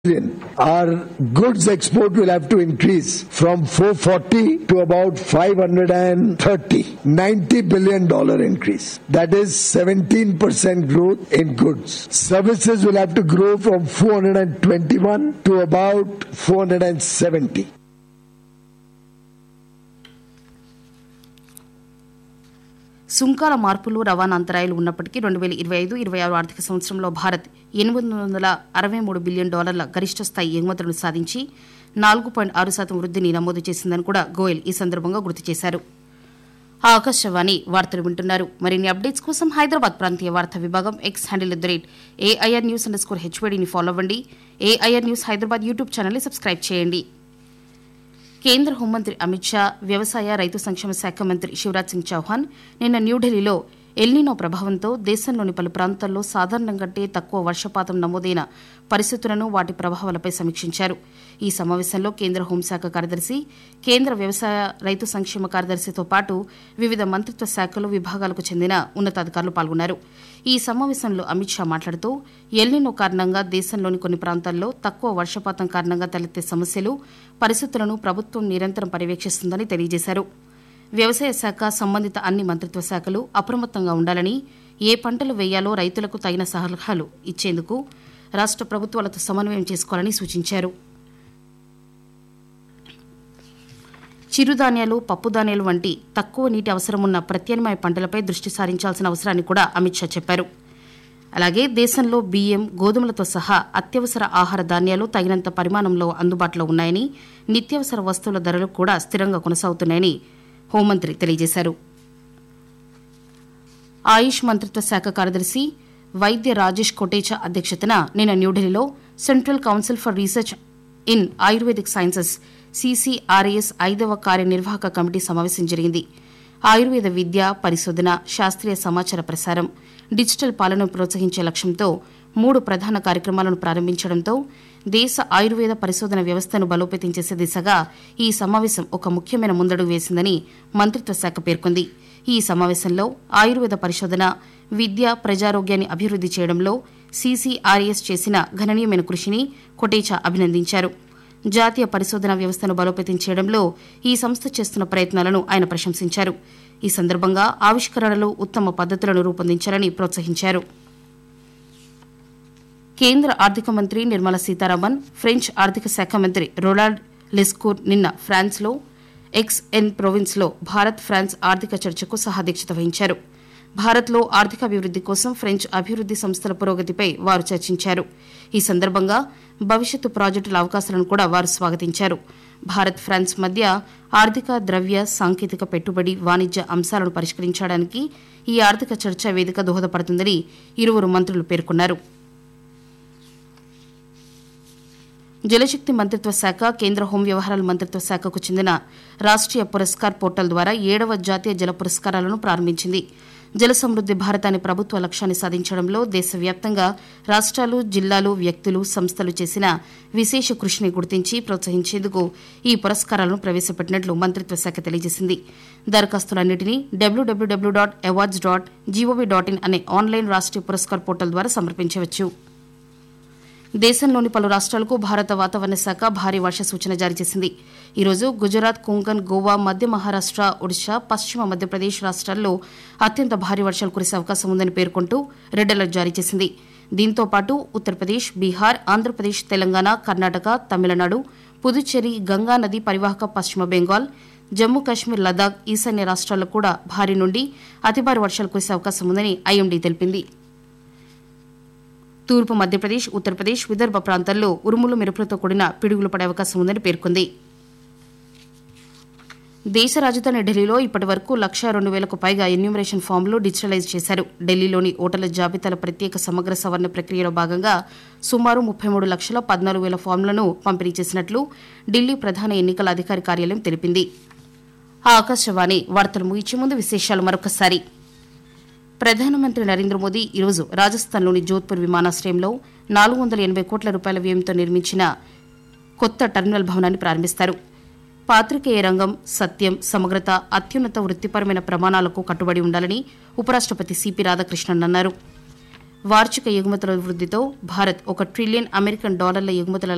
Our goods export will have to increase from 440 to about 530. 90 billion dollar increase. That is 17% growth in goods. Services will have to grow from 421 to about 470. సుంకాల మార్పులు రవాణా అంతరాయాలు ఉన్నప్పటికీ రెండు వేల ఇరవై ఐదు ఇరవై ఆరు ఆర్థిక సంవత్సరంలో భారత్ ఎనిమిది వందల అరవై మూడు బిలియన్ డాలర్ల గరిష్ట స్థాయి ఎగుమతులను సాధించి నాలుగు పాయింట్ ఆరు శాతం వృద్ధిని నమోదు చేసిందని కూడా గోయల్ ఈ సందర్భంగా గుర్తు చేశారు ఆకాశవాణి వార్తలు వింటున్నారు మరిన్ని అప్డేట్స్ కోసం హైదరాబాద్ ప్రాంతీయ వార్తా విభాగం X handle at the rate AIR news underscore స్కోర్ హెచ్వైడీని ఫాలో అవ్వండి ఏఐఆర్ న్యూస్ హైదరాబాద్ యూట్యూబ్ ఛానల్ని సబ్స్క్రైబ్ చేయండి కేంద్ర హోంమంత్రి అమిత్ షా వ్యవసాయ రైతు సంక్షేమ శాఖ మంత్రి శివరాజ్ సింగ్ చౌహాన్ నిన్న న్యూఢిల్లీలో ఎల్నినో ప్రభావంతో దేశంలోని పలు ప్రాంతాల్లో సాధారణం కంటే తక్కువ వర్షపాతం నమోదైన పరిస్థితులను వాటి ప్రభావాలపై సమీక్షించారు ఈ సమావేశంలో కేంద్ర హోంశాఖ కార్యదర్శి కేంద్ర వ్యవసాయ రైతు సంక్షేమ కార్యదర్శితో పాటు వివిధ మంత్రిత్వ శాఖలు విభాగాలకు చెందిన ఉన్నతాధికారులు పాల్గొన్నారు ఈ సమావేశంలో అమిత్ షా మాట్లాడుతూ ఎల్నినో కారణంగా దేశంలోని కొన్ని ప్రాంతాల్లో తక్కువ వర్షపాతం కారణంగా తలెత్తే సమస్యలు పరిస్థితులను ప్రభుత్వం నిరంతరం పర్యవేక్షిస్తుందని తెలియజేశారు వ్యవసాయ శాఖ సంబంధిత అన్ని మంత్రిత్వ శాఖలు అప్రమత్తంగా ఉండాలని ఏ పంటలు వేయాలో రైతులకు తగిన సలహాలు ఇచ్చేందుకు రాష్ట ప్రభుత్వాలతో సమన్వయం చేసుకోవాలని సూచించారు చిరుధాన్యాలు పప్పుధాన్యాలు వంటి తక్కువ నీటి అవసరమున్న ప్రత్యామ్నాయ పంటలపై దృష్టి సారించాల్సిన అవసరాన్ని కూడా అమిత్ షా చెప్పారు అలాగే దేశంలో బియ్యం గోధుమలతో సహా అత్యవసర ఆహార ధాన్యాలు తగినంత పరిమాణంలో అందుబాటులో ఉన్నాయని నిత్యావసర వస్తువుల ధరలు కూడా స్థిరంగా కొనసాగుతున్నాయని హోంమంత్రి తెలియజేశారు ఆయుష్ మంత్రిత్వ శాఖ కార్యదర్శి వైద్య రాజేష్ కొటేచా అధ్యక్షతన నిన్న న్యూఢిల్లీలో central council for research in ayurvedic sciences CCRAS ఐదవ కార్యనిర్వాహక కమిటీ సమావేశం జరిగింది ఆయుర్వేద విద్య పరిశోధన శాస్త్రీయ సమాచార ప్రసారం డిజిటల్ పాలనను ప్రోత్సహించే లక్ష్యంతో మూడు ప్రధాన కార్యక్రమాలను ప్రారంభించడంతో దేశ ఆయుర్వేద పరిశోధన వ్యవస్థను బలోపేతం చేసే దిశగా ఈ సమావేశం ఒక ముఖ్యమైన ముందడుగు వేసిందని మంత్రిత్వ శాఖ పేర్కొంది ఈ సమావేశంలో ఆయుర్వేద పరిశోధన విద్య ప్రజారోగ్యాన్ని అభివృద్ది చేయడంలో సీసీఆర్ఎస్ చేసిన గణనీయమైన కృషిని కొటేచా అభినందించారు జాతీయ పరిశోధన వ్యవస్థను బలోపేతం చేయడంలో ఈ సంస్థ చేస్తున్న ప్రయత్నాలను ఆయన ప్రశంసించారు ఈ సందర్భంగా ఆవిష్కరణలు ఉత్తమ పద్దతులను రూపొందించాలని ప్రోత్సహించారు కేంద్ర ఆర్థిక మంత్రి నిర్మలా సీతారామన్ ఫ్రెంచ్ ఆర్థిక శాఖ మంత్రి రొనాల్డ్ లెస్కూర్ నిన్న ఫ్రాన్స్లో ఎక్స్ ఎన్ ప్రొవిన్స్లో భారత్ ఫ్రాన్స్ ఆర్థిక చర్చకు సహాధ్యక్షత వహించారు భారత్లో ఆర్థికాభివృద్ది కోసం ఫ్రెంచ్ అభివృద్ది సంస్థల పురోగతిపై వారు చర్చించారు ఈ సందర్భంగా భవిష్యత్తు ప్రాజెక్టుల అవకాశాలను కూడా వారు స్వాగతించారు భారత్ ఫ్రాన్స్ మధ్య ఆర్థిక ద్రవ్య సాంకేతిక పెట్టుబడి వాణిజ్య అంశాలను పరిష్కరించడానికి ఈ ఆర్థిక చర్చ వేదిక దోహదపడుతుందని ఇరువురు మంత్రులు పేర్కొన్నారు జలశక్తి మంత్రిత్వ శాఖ కేంద్ర హోం వ్యవహారాల మంత్రిత్వ శాఖకు చెందిన రాష్ట్రీయ పురస్కార్ పోర్టల్ ద్వారా ఏడవ జాతీయ జల పురస్కారాలను ప్రారంభించింది జల సమృద్ది భారత్ అనే ప్రభుత్వ లక్ష్యాన్ని సాధించడంలో దేశవ్యాప్తంగా రాష్ట్రాలు జిల్లాలు వ్యక్తులు సంస్థలు చేసిన విశేష కృషిని గుర్తించి ప్రోత్సహించేందుకు ఈ పురస్కారాలను ప్రవేశపెట్టినట్లు మంత్రిత్వ శాఖ తెలియజేసింది దరఖాస్తులన్నింటినీ WWW dot awards dot gov dot in అనే ఆన్లైన్ రాష్ట్రీయ పురస్కార్ పోర్టల్ ద్వారా సమర్పించవచ్చు దేశంలోని పలు రాష్ట్రాలకు భారత వాతావరణ శాఖ భారీ వర్ష సూచన జారీ చేసింది ఈరోజు గుజరాత్ కొంకన్ గోవా మధ్య మహారాష్ట ఒడిశా పశ్చిమ మధ్యప్రదేశ్ రాష్ట్రాల్లో అత్యంత భారీ వర్షాలు కురిసే అవకాశం ఉందని పేర్కొంటూ రెడ్ అలర్ట్ జారీ చేసింది దీంతో పాటు ఉత్తరప్రదేశ్ బీహార్ ఆంధ్రప్రదేశ్ తెలంగాణ కర్ణాటక తమిళనాడు పుదుచ్చేరి గంగా నది పరివాహక పశ్చిమ బెంగాల్ జమ్మూ కాశ్మీర్ లదాఖ్ ఈశాన్య రాష్ట్రాల్లో కూడా భారీ నుండి అతి భారీ వర్షాలు కురిసే అవకాశం ఉందని ఐఎండీ తెలిపింది తూర్పు మధ్యప్రదేశ్ ఉత్తరప్రదేశ్ విదర్భ ప్రాంతాల్లో ఉరుములు మెరుపులతో కూడిన పిడుగులు పడే అవకాశం ఉందని పేర్కొంది దేశ రాజధాని ఢిల్లీలో ఇప్పటి వరకు లక్ష రెండు వేలకు పైగా ఎన్యూమరేషన్ ఫామ్లు డిజిటలైజ్ చేశారు ఢిల్లీలోని ఓటర్ల జాబితాల ప్రత్యేక సమగ్ర సవరణ ప్రక్రియలో భాగంగా సుమారు ముప్పై మూడు లక్షల పద్నాలుగు వేల ఫామ్లను పంపిణీ చేసినట్లు ఢిల్లీ ప్రధాన ఎన్నికల అధికారి కార్యాలయం తెలిపింది ఆకాశవాణి వార్తలు ముగించే ముందు విశేషాలు మరొకసారి ప్రధానమంత్రి నరేంద్ర మోదీ ఈరోజు రాజస్థాన్లోని జోధ్పూర్ విమానాశ్రయంలో నాలుగు వందల ఎనభై కోట్ల రూపాయల వ్యయంతో నిర్మించిన కొత్త టెర్మినల్ భవనాన్ని ప్రారంభిస్తారు పాత్రికేయ రంగం సత్యం సమగ్రత అత్యున్నత వృత్తిపరమైన ప్రమాణాలకు కట్టుబడి ఉండాలని ఉపరాష్టపతి సిపి రాధాకృష్ణన్ అన్నారు వార్షిక ఎగుమతుల వృద్దితో భారత్ ఒక ట్రిలియన్ అమెరికన్ డాలర్ల ఎగుమతుల